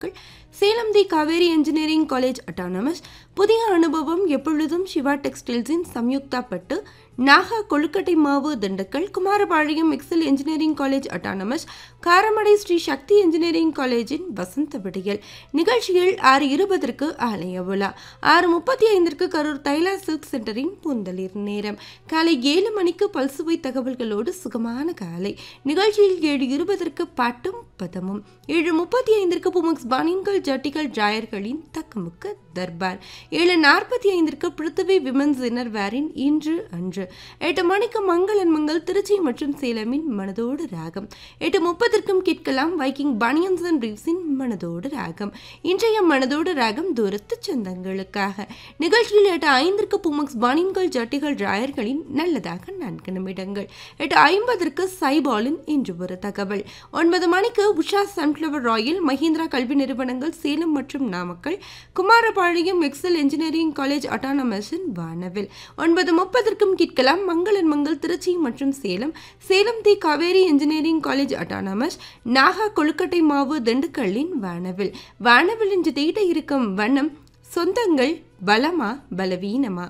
Salem the Kaveri engineering college autonomous புதிய அனுபவம் எப்பொழுதும் சிவா டெக்ஸ்டைல்ஸின் சம்யுக்தா பட்டு நாகா கொழுக்கட்டை மாவு Dindigul Kumarapalayam Excel engineering college autonomous Karamadai Sri Sakthi engineering காலேஜின் வசந்த விடியல் நிகழ்ச்சியில் ஆறு இருபதற்கு ஆலய விழா ஆறு முப்பத்தி ஐந்திற்கு கரூர் தைலா சில்க் சென்டரின் பூந்தளிர் நேரம் காலை ஏழு மணிக்கு பல்சுவை தகவல்களோடு சுகமான காலை நிகழ்ச்சியில் ஏழு இருபதற்கு பாட்டும் பதமும் ஏழு முப்பத்தி ஐந்திற்கு புமக்ஸ் பானின்கள் ஜட்டிகள் ஜாயர்களின் தக்கமுக்கு தர்பார் ஏழு நாற்பத்தி ஐந்திற்கு பிருத்திவி விமன்ஸ் இன்னர் வேரின் இன்று அன்று எட்டு மணிக்கு மங்களன் மங்கள் திருச்சி மற்றும் சேலமின் மனதோடு ராகம் எட்டு முப்பதற்கும் கேட்கலாம் வைக்கிங் பனியன்ஸ் அண்ட் ரீவ்ஸின் மனதோடு ராகம் இன்றைய மனதோடு ராகம் தூரத்து சொந்தங்களுக்காக நிகழ்ச்சியில் எட்டு ஐந்திற்கு புமக்ஸ் பானின்கள் ஜட்டிகள் ராயர்களின் நல்லதாக நான்கு நிமிடங்கள் எட்டு ஐம்பதற்கு சைபாலின் இன்று ஒரு தகவல் ஒன்பது மணிக்கு உஷா சன்ஃப்ளவர் ராயில் மஹிந்திரா கல்வி நிறுவனங்கள் சேலம் மற்றும் Namakkal Kumarapalayam Excel engineering college அட்டானமஸின் வானவில் ஒன்பது முப்பதற்கும் கேட்கலாம் மங்களன் மங்கள் திருச்சி மற்றும் Salem Salem the Kaveri engineering college autonomous Naga கொழுக்கட்டை மாவு திண்டுக்கல்லின் வானவில் வானவில் இன்று தீட்ட இருக்கும் வண்ணம் சொந்தங்கள் பலமா பலவீனமா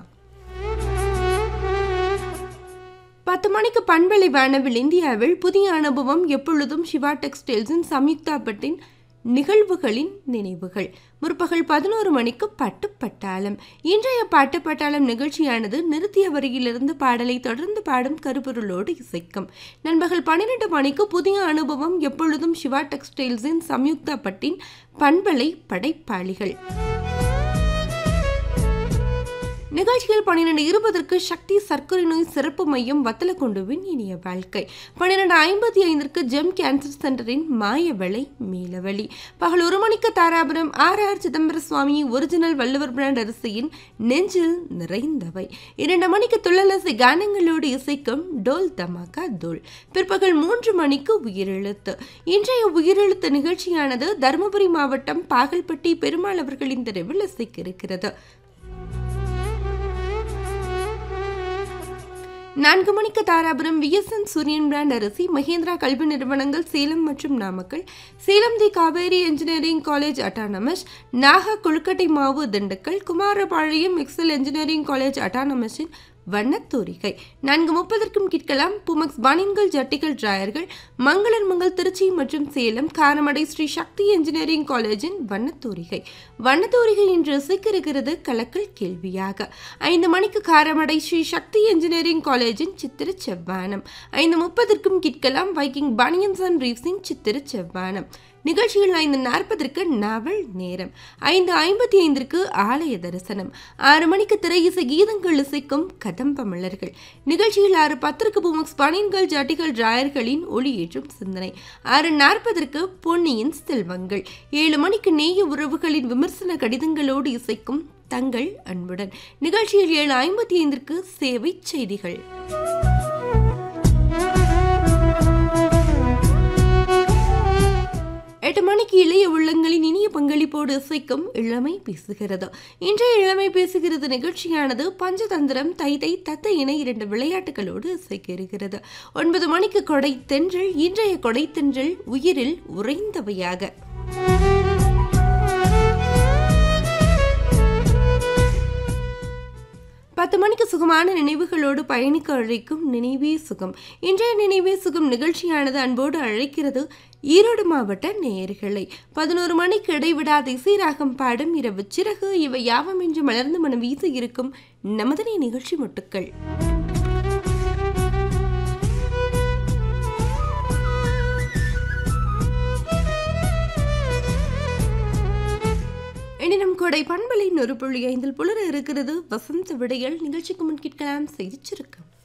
பத்து மணிக்கு பண்பலை வானவில் இந்தியாவில் புதிய அனுபவம் எப்பொழுதும் சிவா டெக்ஸ்டைல்ஸின் சம்யுக்தா பட்டின் நிகழ்வுகளின் நினைவுகள் முற்பகல் பதினோரு மணிக்கு பட்டு பட்டாளம் இன்றைய பாட்டு பட்டாளம் நிகழ்ச்சியானது நிறுத்திய வரியிலிருந்து பாடலை தொடர்ந்து பாடும் கருப்பொருளோடு இசைக்கும் நண்பகல் பன்னிரெண்டு மணிக்கு புதிய அனுபவம் எப்பொழுதும் சிவா டெக்ஸ்டைல்ஸின் சம்யுக்தா பட்டின் பண்பலை படைப்பாளிகள் நிகழ்ச்சியில் பன்னிரெண்டு இருபதற்கு சக்தி சர்க்கரை நோய் சிறப்பு மையம் வத்தலக்குண்டுவின் இனிய வாழ்க்கை பன்னிரெண்டு ஐம்பத்தி ஐந்திற்கு ஜெம் கேன்சர் சென்டரின் மாயவளை மீளவழி பகல் ஒரு மணிக்கு Dharapuram R R Chidambara Swamy original Valluvar brand அரிசியின் நெஞ்சில் நிறைந்தவை இரண்டு மணிக்கு துள்ளலசி கானங்களோடு இசைக்கும் டோல் தமாக்கா தோல் பிற்பகல் மூன்று மணிக்கு உயிரெழுத்து இன்றைய உயிரெழுத்து நிகழ்ச்சியானது தருமபுரி மாவட்டம் பாகல்பட்டி பெருமாள் அவர்களின் தெருவில் இசைக்க இருக்கிறது நான்கு மணிக்கு தாராபுரம் விஎஸ்என் சூரியன் பிராண்ட் அரிசி மகேந்திரா கல்வி நிறுவனங்கள் சேலம் மற்றும் Namakkal Salem the Kaveri engineering college autonomous Naga கொழுக்கட்டை மாவு Dindigul Kumarapalayam Excel engineering college அட்டானமஸின் வண்ணத்தோரிகை நான்கு முப்பதற்கும் கேட்கலாம் புமக்ஸ் பானின்கள் ஜட்டிகள் டிராயர்கள் மங்களன் மங்கள் திருச்சி மற்றும் சேலம் காரமடை ஸ்ரீ சக்தி இன்ஜினியரிங் காலேஜின் வண்ணத்தோரிகை வண்ணத்தோரிகை இன்று இசைக்கிறது கலக்கல் கேள்வியாக ஐந்து மணிக்கு காரமடை ஸ்ரீ சக்தி இன்ஜினியரிங் காலேஜின் சித்திர செவ்வானம் ஐந்து முப்பதற்கும் கேட்கலாம் வைக்கிங் பனியன்ஸ் அண்ட் ரீவ்ஸின் சித்திர செவ்வானம் நிகழ்ச்சியில் ஐந்து நாற்பதற்கு நாவல் நேரம் ஐந்து ஐம்பத்தி ஐந்திற்கு ஆலய தரிசனம் ஆறு மணிக்கு திரை இசை கீதங்கள் இசைக்கும் கதம்ப மலர்கள் நிகழ்ச்சியில் ஆறு பத்திற்கு புமக்ஸ் பனின்கள் ஜாட்டிகள் டிராயர்களின் ஒளியேற்றும் சிந்தனை ஆறு நாற்பதற்கு பொன்னியின் செல்வங்கள் ஏழு மணிக்கு நேய உறவுகளின் விமர்சன கடிதங்களோடு இசைக்கும் தங்கள் அன்புடன் நிகழ்ச்சியில் ஏழு ஐம்பத்தி ஐந்திற்கு சேவை செய்திகள் எட்டு மணிக்கு இளைய உள்ளங்களின் இனிய பங்களிப்போடு இசைக்கும் இளமை பேசுகிறது இன்றைய இளமை பேசுகிறது நிகழ்ச்சியானது பஞ்சதந்திரம் தைதை தத்தை என இரண்டு விளையாட்டுகளோடு இசைக்க இருக்கிறது ஒன்பது மணிக்கு கொடை தென்றல் இன்றைய கொடை தென்றல் உயிரில் உறைந்தவையாக பத்து மணிக்கு சுகமான நினைவுகளோடு பயணிக்க அழைக்கும் நினைவே சுகம் இன்றைய நினைவே சுகம் நிகழ்ச்சியானது அன்போடு அழைக்கிறது ஈரோடு மாவட்ட நேயர்களை பதினோரு மணிக்கு இடைவிடாத இசைராகம் பாடும் இரவு சிறகு இவை யாவம் என்று மலர்ந்து மனம் வீச இருக்கும் நமதனை நிகழ்ச்சி மொட்டுக்கள் எனினும் கொடை பண்பலை ஒரு புள்ளி ஐந்தில் புலர இருக்கிறது வசந்த விடையல் நிகழ்ச்சிக்கு முன் கேட்கலாம் செய்தி சுருக்கம்